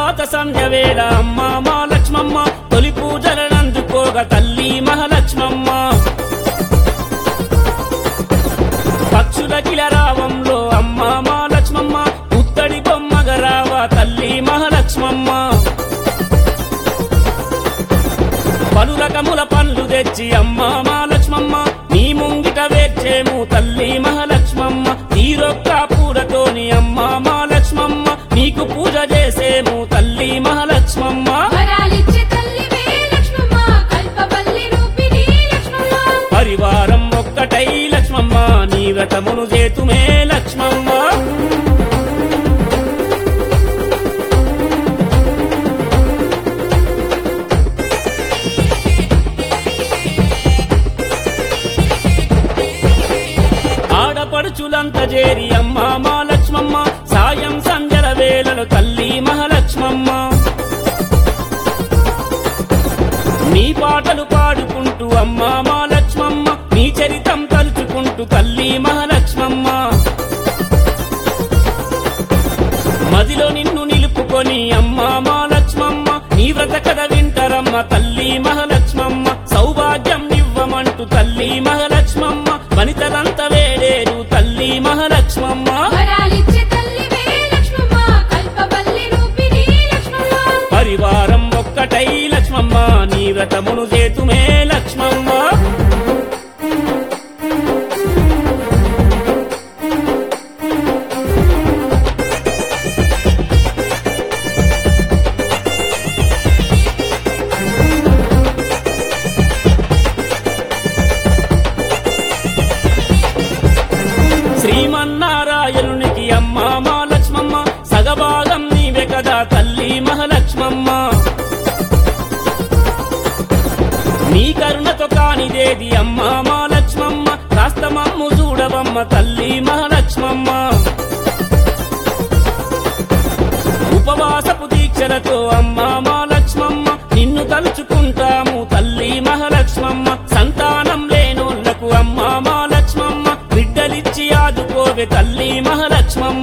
తర్వాత సంధ్యవేళ అమ్మ మా లక్ష్మమ్మ తొలి పూజలనందుకోగ తల్లి మహాలక్ష్మమ్మ పక్షుల కిలరావంలో అమ్మ మా లక్ష్మమ్మ పుత్తడి బొమ్మగరావ తల్లి మహాలక్ష్మమ్మ పలు రకముల పండ్లు తెచ్చి అమ్మ మా లక్ష్మమ్మ నీ ముంగిట వేర్చేము తల్లి మహాలక్ష్మమ్మ తీరొక్క పూలతోని అమ్మ మా లక్ష్మమ్మ నీకు పూజ చేసేము తల్లి మహాలక్ష్మమ్మ వరాలిచ్చే తల్లివే లక్ష్మమ్మ కల్పవల్లి రూపిణి లక్ష్మమ్మ పరివారం ఒక్కటై లక్ష్మమ్మ నీ వ్రతమును చేతుమే లక్ష్మమ్మ ఆడపడుచులంత చేరి అమ్మ మా లక్ష్మమ్మ సాయం సంజల వేళలు తల్లి మహాలక్ష్మమ్మ నీ పాటలు పాడుకుంటూ అమ్మ మా లక్ష్మమ్మ నీ చరితం తలుచుకుంటూ తల్లి మహాలక్ష్మమ్మ మదిలో నిన్ను నిలుపుకొని అమ్మ మా లక్ష్మమ్మ నీ వ్రత కథ వింటరమ్మ తల్లి మహాలక్ష్మమ్మ సౌభాగ్యం ఇవ్వమంటూ తల్లి మహాలక్ష్మమ్మ వనితలంతా వేడేరు తల్లి మహాలక్ష్మమ్మ వరాలిచ్చే తల్లివే లక్ష్మమ్మ కల్పవల్లి రూపిణి లక్ష్మమ్మ పరివారం ఒక్కటై లక్ష్మమ్మ నీ వ్రతమును చేతుమే లక్ష్మమ్మ శ్రీమన్నారాయణునికి అమ్మ మా లక్ష్మమ్మ సగభాగం నీవే కదా తల్లి మహాలక్ష్మమ్మ నీ కరుణతో కానిదేది అమ్మ మా లక్ష్మమ్మ కాస్త మమ్ము చూడవమ్మ తల్లి మహాలక్ష్మమ్మ ఉపవాసపు దీక్షలతో అమ్మ మా లక్ష్మమ్మ నిన్ను తలుచుకుంటాము తల్లి మహాలక్ష్మమ్మ సంతానం లేనోళ్లకు అమ్మ మా లక్ష్మమ్మ బిడ్డలిచ్చి ఆదుకోవే తల్లి మహాలక్ష్మమ్మ